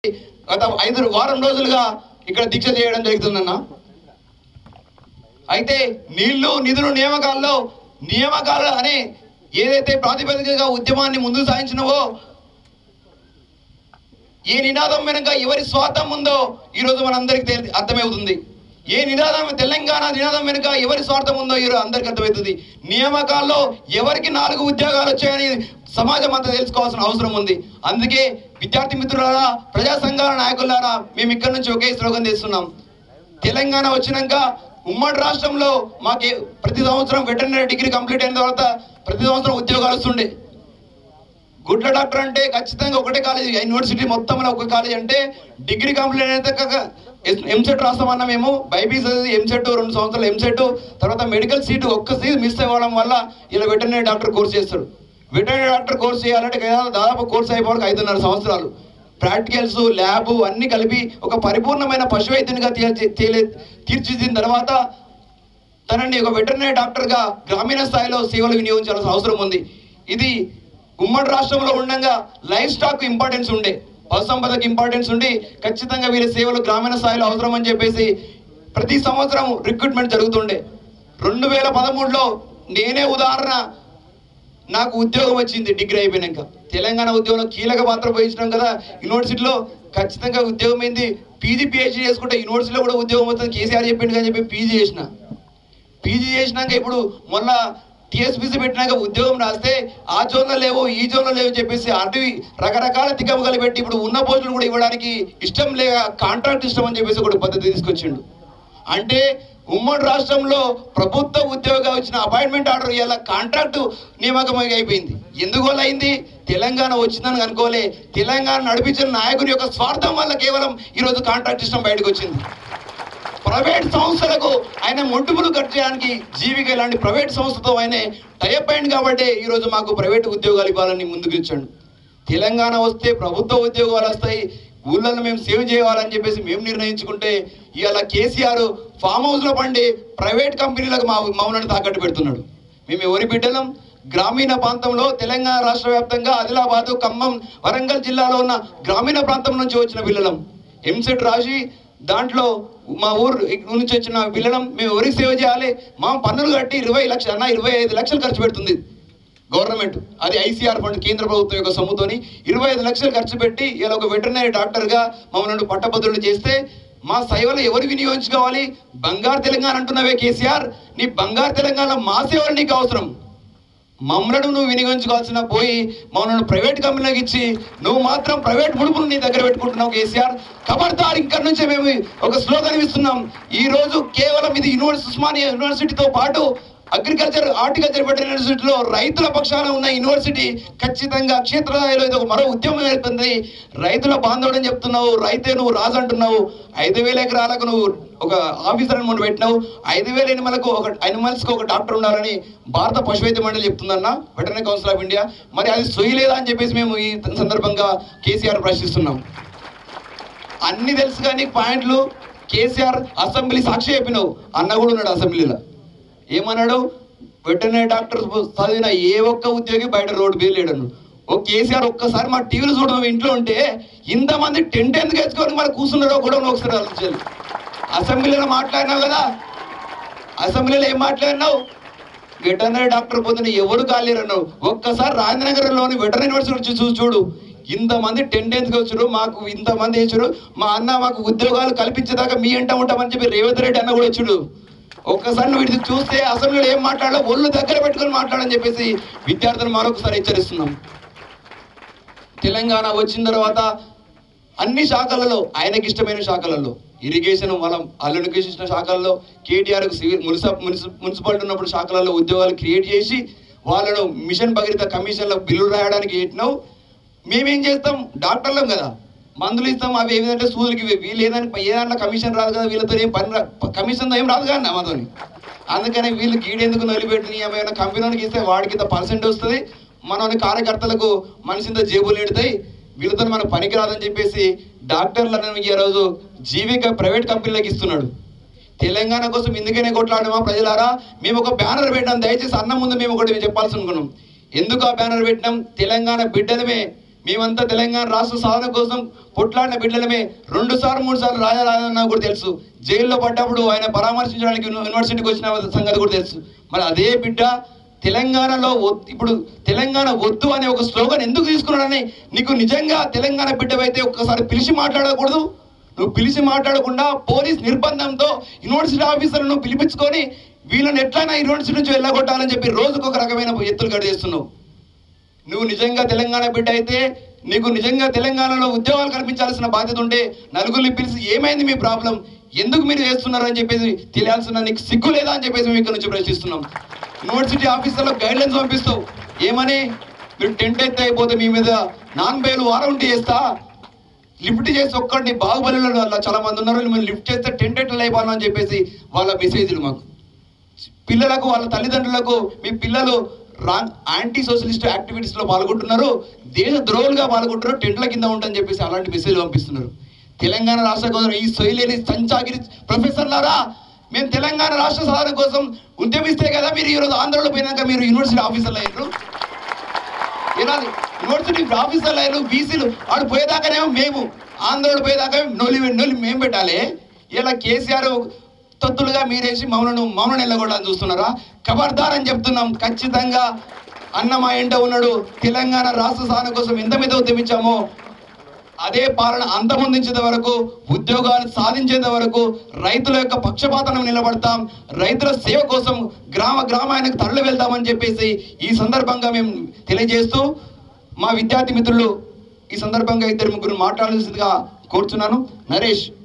గత ఐదు వారం రోజులుగా ఇక్కడ దీక్ష చేయడం జరుగుతుందన్న అయితే నీళ్లు నిధులు నియామకాల్లో నియామకాలు అనే ఏదైతే ప్రాతిపదికగా ఉద్యమాన్ని ముందుకు సాగించినవో ఏ నినాదం వెనుక ఎవరి స్వార్థం ఉందో ఈరోజు మనందరికీ తెలి- అర్థమవుతుంది ఏ నినాదం తెలంగాణ నినాదం వెనుక ఎవరి స్వార్థం ఉందో ఈరోజు అందరికీ అర్థమవుతుంది నియామకాల్లో ఎవరికి నాలుగు ఉద్యోగాలు వచ్చాయని సమాజం అంతా తెలుసుకోవాల్సిన అవసరం ఉంది అందుకే విద్యార్థి మిత్రులారా ప్రజా సంఘాల నాయకులారా మేము ఇక్కడ నుంచి ఒకే స్లోగన్ చేస్తున్నాం తెలంగాణ వచ్చినాక ఉమ్మడి రాష్ట్రంలో మాకు ప్రతి సంవత్సరం వెటర్నరీ డిగ్రీ కంప్లీట్ అయిన తర్వాత ప్రతి సంవత్సరం ఉద్యోగాలు వస్తుండే గుడ్ల డాక్టర్ అంటే ఖచ్చితంగా ఒకటే కాలేజ్ యూనివర్సిటీ మొత్తంలో ఒక కాలేజ్ అంటే డిగ్రీ కంప్లీట్ అయితే ఎంసెట్ రాస్తామన్నా మేము బైపీస్ ఎంసెట్ రెండు సంవత్సరాలు ఎంసెట్ తర్వాత మెడికల్ సీట్ ఒక్క సీట్ మిస్ అవ్వడం వల్ల ఇలా వెటర్నరీ డాక్టర్ కోర్స్ చేస్తాడు వెటర్నరీ డాక్టర్ కోర్స్ చేయాలంటే కదా దాదాపు కోర్స్ అయిపోవడానికి ఐదున్నర సంవత్సరాలు ప్రాక్టికల్స్ ల్యాబ్ అన్ని కలిపి ఒక పరిపూర్ణమైన పశు వైద్యునిగా తీర్చి తీలే- తీర్చిదిద్దిన తర్వాత తనని ఒక వెటర్నరీ డాక్టర్గా గ్రామీణ స్థాయిలో సేవలు వినియోగించాల్సిన అవసరం ఉంది ఇది ఉమ్మడి రాష్ట్రంలో ఉండగా లైఫ్ స్టాక్ ఇంపార్టెన్స్ ఉండే పశు సంపదకి ఇంపార్టెన్స్ ఉండి ఖచ్చితంగా వీరి సేవలు గ్రామీణ స్థాయిలో అవసరం అని చెప్పేసి ప్రతి సంవత్సరం రిక్రూట్మెంట్ జరుగుతుండే రెండు వేల పదమూడులో నేనే ఉదాహరణ నాకు ఉద్యోగం వచ్చింది డిగ్రీ అయిపోయినాక తెలంగాణ ఉద్యోగంలో కీలక పాత్ర వహించడం కదా యూనివర్సిటీలో ఖచ్చితంగా ఉద్యోగం ఏంది పీజీ పిహెచ్డీ చేసుకుంటే యూనివర్సిటీలో కూడా ఉద్యోగం వస్తుంది కేసీఆర్ చెప్పిండు అని చెప్పి పీజీ చేసిన పీజీ చేసినాక ఇప్పుడు మొన్న టీఎస్పీసీ పెట్టినాక ఉద్యోగం రాస్తే ఆ జోన్లో లేవు ఈ జోన్లో లేవు అని చెప్పేసి అటవి రకరకాల తిక్కముగలు పెట్టి ఇప్పుడు ఉన్న పోస్టులు కూడా ఇవ్వడానికి ఇష్టం లేక కాంట్రాక్ట్ ఇష్టం అని చెప్పేసి ఒక పద్ధతి తీసుకొచ్చిండు అంటే ఉమ్మడి రాష్ట్రంలో ప్రభుత్వ ఉద్యోగం వచ్చిన అపాయింట్మెంట్ ఆర్డర్ ఇలా కాంట్రాక్ట్ నియామకం అయిపోయింది ఎందువల్ల అయింది తెలంగాణ వచ్చిందని అనుకోలే తెలంగాణ నడిపించిన నాయకుని యొక్క స్వార్థం వల్ల కేవలం ఈరోజు కాంట్రాక్ట్ ఇష్టం బయటకు వచ్చింది ప్రైవేట్ సంస్థలకు ఆయన మొట్టుములు కట్ చేయడానికి జీవిక ఇలాంటి ప్రైవేట్ సంస్థతో ఆయన టైప్ అయింది కాబట్టి ఈరోజు మాకు ప్రైవేట్ ఉద్యోగాలు ఇవ్వాలని ముందుకు ఇచ్చాడు తెలంగాణ వస్తే ప్రభుత్వ ఉద్యోగాలు వస్తాయి ఊళ్ళను మేము సేవ్ చేయాలని చెప్పేసి మేము నిర్ణయించుకుంటే ఇవాళ కేసీఆర్ ఫామ్ హౌస్లో పండి ప్రైవేట్ కంపెనీలకు మా మౌనాన్ని తాకట్టు పెడుతున్నాడు మేము ఎవరి బిడ్డలం గ్రామీణ ప్రాంతంలో తెలంగాణ రాష్ట్ర వ్యాప్తంగా ఆదిలాబాద్ ఖమ్మం వరంగల్ జిల్లాలో ఉన్న గ్రామీణ ప్రాంతం నుంచి వచ్చిన పిల్లలం ఎంసెట్ రాసి దాంట్లో మా ఊరు నుంచి వచ్చిన పిల్లలం మేము ఎవరికి సేవ చేయాలి మా పన్నులు కట్టి ఇరవై లక్షలు అన్న ఇరవై ఐదు లక్షలు ఖర్చు పెడుతుంది గవర్నమెంట్ అది ఐసీఆర్ ఫండ్ కేంద్ర ప్రభుత్వం యొక్క సొమ్ముతోని ఇరవై ఐదు లక్షలు ఖర్చు పెట్టి ఇలా ఒక వెటర్నరీ డాక్టర్గా మమ్మల్ని పట్టభద్రులు చేస్తే మా సేవలు ఎవరు వినియోగించుకోవాలి బంగారు తెలంగాణ అంటున్నావే కేసీఆర్ నీ బంగారు తెలంగాణ మా సేవలు నీకు అవసరం మమ్మలను నువ్వు వినియోగించుకోవాల్సిన పోయి మమ్మల్ని ప్రైవేట్ కంపెనీలకు ఇచ్చి నువ్వు మాత్రం ప్రైవేట్ ముడుపులు నీ దగ్గర పెట్టుకుంటున్నావు కేసీఆర్ ఖబర్దార్ ఇక్కడ నుంచే మేము ఒక స్లోగన్ ఇస్తున్నాం ఈ రోజు కేవలం ఇది యూనివర్సిటీ ఉస్మానియా యూనివర్సిటీతో పాటు అగ్రికల్చర్ హార్టికల్చర్ వెటరీ యూనివర్సిటీలో రైతుల పక్షాన ఉన్న యూనివర్సిటీ ఖచ్చితంగా క్షేత్రస్థాయిలో ఇది ఒక మరో ఉద్యమం ఏర్పడింది రైతుల బాంధవుడని చెప్తున్నావు రైతే నువ్వు రాజు అంటున్నావు ఐదు వేల ఎకరాలకు నువ్వు ఒక ఆఫీసర్ అని మొన్న పెట్టినావు ఐదు వేల ఎనిమలకు ఒక అనిమల్స్కి ఒక డాక్టర్ ఉండాలని భారత పశువైద్య మండలి చెప్తుందన్న వెటర్నరీ కౌన్సిల్ ఆఫ్ ఇండియా మరి అది సొయ్యలేదా అని చెప్పేసి మేము ఈ సందర్భంగా కేసీఆర్ ప్రశ్నిస్తున్నాం అన్ని తెలుసు కానీ పాయింట్లు కేసీఆర్ అసెంబ్లీ సాక్షి చెప్పినావు అన్న కూడా ఉన్నాడు అసెంబ్లీలో ఏమన్నాడు వెటర్నరీ డాక్టర్ చదివిన ఏ ఒక్క ఉద్యోగి బయట రోడ్డు మీద లేడను ఓ కేసీఆర్ ఒక్కసారి మా టీవీలు చూడడం ఇంట్లో ఉంటే ఇంతమంది టెంట్ ఎందుకు వేసుకొని మరి కూర్చున్నారో కూడా నువ్వు ఒకసారి ఆలోచించాలి అసెంబ్లీలో మాట్లాడినావు కదా అసెంబ్లీలో ఏం మాట్లాడినావు వెటర్నరీ డాక్టర్ పొందిన ఎవరు కాలేరన్నావు ఒక్కసారి రాజనగరంలోని వెటర్నరీ యూనివర్సిటీ వచ్చి చూసి చూడు ఇంతమంది టెంట్ ఎందుకు వచ్చారు మాకు ఇంతమంది వేసారు మా అన్న మాకు ఉద్యోగాలు కల్పించేదాకా మీ ఎంట ఉంటామని చెప్పి రేవంత్ రెడ్డి అన్న కూడా వచ్చాడు ఒక్కసారి నువ్వు ఇది చూస్తే అసెంబ్లీలో ఏం మాట్లాడో ఒళ్ళు దగ్గర పెట్టుకొని మాట్లాడని చెప్పేసి విద్యార్థులు మరొకసారి హెచ్చరిస్తున్నాం తెలంగాణ వచ్చిన తర్వాత అన్ని శాఖలలో ఆయనకి ఇష్టమైన శాఖలలో ఇరిగేషన్ వాళ్ళ అల్లునికి ఇచ్చిన శాఖల్లో కేటీఆర్ సివిల్ మున్సిప మున్సి- మున్సిపాలిటీ ఉన్నప్పుడు శాఖలలో ఉద్యోగాలు క్రియేట్ చేసి వాళ్ళను మిషన్ భగీరథ కమిషన్లో బిల్లులు రాయడానికి పెట్టినావు మేమేం చేస్తాం డాక్టర్లం కదా మందులు ఇస్తాం అవి ఏదంటే సూదులకి ఇవి. వీళ్ళు ఏదైనా ఏదైనా కమిషన్ రాదు కదా వీళ్ళతో ఏం పని రా కమిషన్ ఏం రాదు కదా మాతోని అందుకని వీళ్ళు గీడెందుకు నలిపెట్టి ఏమైనా కంపెనీకి ఇస్తే వాడికి ఇంత పర్సెంట్ వస్తుంది మనని కార్యకర్తలకు మనిషింత జేబులు ఎడతాయి వీళ్ళతో మనకు పనికి రాదని చెప్పేసి డాక్టర్లను ఈ రోజు జీవిక ప్రైవేట్ కంపెనీలకు ఇస్తున్నాడు తెలంగాణ కోసం ఎందుకనే కొట్లాడమా ప్రజలారా మేము ఒక బ్యానర్ పెట్టాం దయచేసి అన్న ముందు మేము ఒకటి చెప్పాల్సి అనుకున్నాం ఎందుకు ఆ బ్యానర్ పెట్టినాం తెలంగాణ బిడ్డలమే మేమంతా తెలంగాణ రాష్ట్ర సాధన కోసం పొట్లాడిన బిడ్డలమే రెండు సార్లు మూడు సార్లు రాజా రాజన్న కూడా తెలుసు జైల్లో పడ్డప్పుడు ఆయన పరామర్శించడానికి యూని- యూనివర్సిటీకి వచ్చిన సంగతి కూడా తెలుసు మరి అదే బిడ్డ తెలంగాణలో వద్- ఇప్పుడు తెలంగాణ వద్దు అనే ఒక స్లోగన్ ఎందుకు తీసుకున్నాడని నీకు నిజంగా తెలంగాణ బిడ్డవైతే ఒక్కసారి పిలిచి మాట్లాడకూడదు నువ్వు పిలిచి మాట్లాడకుండా పోలీస్ నిర్బంధంతో యూనివర్సిటీ ఆఫీసర్లను పిలిపించుకొని వీళ్ళని ఎట్లయినా యూనివర్సిటీ నుంచి వెళ్ళగొట్టాలని చెప్పి రోజుకు ఒక రకమైన ఎత్తులు గడిచేస్తున్నావు నువ్వు నిజంగా తెలంగాణ బిడ్డ అయితే నీకు నిజంగా తెలంగాణలో ఉద్యోగాలు కల్పించాల్సిన బాధ్యత ఉంటే నలుగురిని పిలిచి ఏమైంది మీ ప్రాబ్లం ఎందుకు మీరు చేస్తున్నారు అని చెప్పేసి తెలియాల్సిన నీకు సిగ్గు లేదా అని చెప్పేసి మేము ఇక్కడ నుంచి ప్రశ్నిస్తున్నాం యూనివర్సిటీ ఆఫీసర్లో గైడ్లైన్స్ పంపిస్తావు ఏమని మీరు టెంట్ ఎత్తే అయిపోతే మీ మీద నాన్ బెయిల్ వారంటీ చేస్తా లిఫ్ట్ చేసి ఒక్కడిని బాహుబలిలో వాళ్ళ చాలా మంది ఉన్నారు మీరు లిఫ్ట్ చేస్తే టెంట్ ఎట్లా అయిపోను అని చెప్పేసి వాళ్ళ మెసేజ్లు మాకు పిల్లలకు వాళ్ళ తల్లిదండ్రులకు మీ పిల్లలు రాంగ్ యాంటీ సోషలిస్ట్ యాక్టివిటీస్ లో పాల్గొంటున్నారు దేశ ద్రోహులుగా పాల్గొంటున్నారు టెంట్ల కింద ఉంటాయని చెప్పేసి అలాంటి మెసేజ్ పంపిస్తున్నారు తెలంగాణ రాష్ట్ర కోసం ఈ సొయలేని సంచాగిరి ప్రొఫెసర్లారా మేము తెలంగాణ రాష్ట్ర సాధన కోసం ఉద్యమిస్తే కదా మీరు ఈరోజు ఆంధ్రలో పోయినాక మీరు యూనివర్సిటీ ఆఫీసర్లు అయ్యారు ఏనాది యూనివర్సిటీ ఆఫీసర్లు అయ్యారు బీసీలు ఆడు పోయేదాకానేమో మేము ఆంధ్రుడు పోయేదాకా నొలి నొలి మేము పెట్టాలి ఇలా కేసీఆర్ తొత్తులుగా మీరేసి మౌనను మౌన నిలగొడాలని చూస్తున్నారా ఖబర్దార్ అని చెప్తున్నాం ఖచ్చితంగా అన్న మా ఎంట ఉన్నాడు తెలంగాణ రాష్ట్ర సాధన కోసం ఎంత మీద ఉద్యమించామో అదే పాలన అంతమొందించేంత వరకు ఉద్యోగాలు సాధించేంత వరకు రైతుల యొక్క పక్షపాతనం నిలబడతాం రైతుల సేవ కోసం గ్రామ గ్రామానికి తరలి వెళ్తామని చెప్పేసి ఈ సందర్భంగా మేము తెలియజేస్తూ మా విద్యార్థి మిత్రులు ఈ సందర్భంగా ఇద్దరు ముగ్గురు మాట్లాడాల్సిందిగా కోరుచున్నాను నరేష్